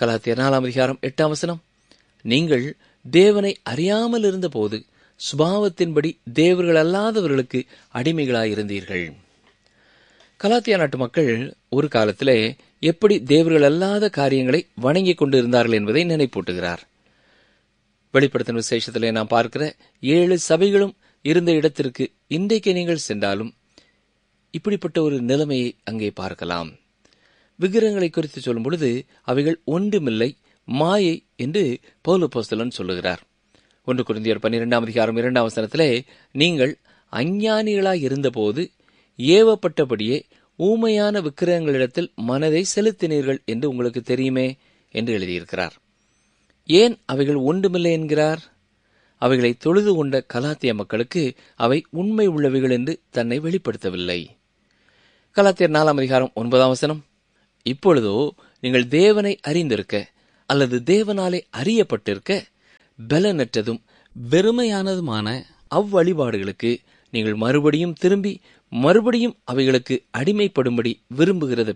கலாத்தியர் நாலாம் அதிகாரம் எட்டாம் வசனம் நீங்கள் தேவனை அறியாமல் இருந்தபோது சுபாவத்தின்படி தேவர்கள் அல்லாதவர்களுக்கு அடிமைகளாயிருந்தீர்கள் கலாத்தியா நாட்டு மக்கள் ஒரு காலத்திலே எப்படி தேவர்கள் அல்லாத காரியங்களை வணங்கிக் கொண்டிருந்தார்கள் என்பதை நினைப்பூட்டுகிறார் வெளிப்படுத்தின விசேஷத்திலே நாம் பார்க்கிற ஏழு சபைகளும் இருந்த இடத்திற்கு இன்றைக்கு நீங்கள் சென்றாலும் இப்படிப்பட்ட ஒரு நிலைமையை அங்கே பார்க்கலாம் விக்கிரகங்களை குறித்து சொல்லும் பொழுது அவைகள் ஒன்றுமில்லை மாயை என்று பௌலபோஸ்தலன் சொல்லுகிறார் ஒன்று குருந்தியர் பன்னிரெண்டாம் அதிகாரம் இரண்டாம் வசனத்திலே நீங்கள் அஞ்ஞானிகளாய் இருந்தபோது ஏவப்பட்டபடியே ஊமையான விக்கிரகங்களிடத்தில் மனதை செலுத்தினீர்கள் என்று உங்களுக்கு தெரியுமே என்று எழுதியிருக்கிறார் ஏன் அவைகள் ஒன்றுமில்லை என்கிறார் அவைகளை தொழுது கொண்ட கலாத்திய மக்களுக்கு அவை உண்மை உள்ளவைகள் என்று தன்னை வெளிப்படுத்தவில்லை கலாத்தியர் நாலாம் அதிகாரம் ஒன்பதாம் வசனம் இப்பொழுதோ நீங்கள் தேவனை அறிந்திருக்க அல்லது தேவனாலே அறியப்பட்டிருக்க பலனற்றதும் வெறுமையானதுமான அவ்வழிபாடுகளுக்கு நீங்கள் மறுபடியும் திரும்பி மறுபடியும் அவைகளுக்கு அடிமைப்படும்படி விரும்புகிறது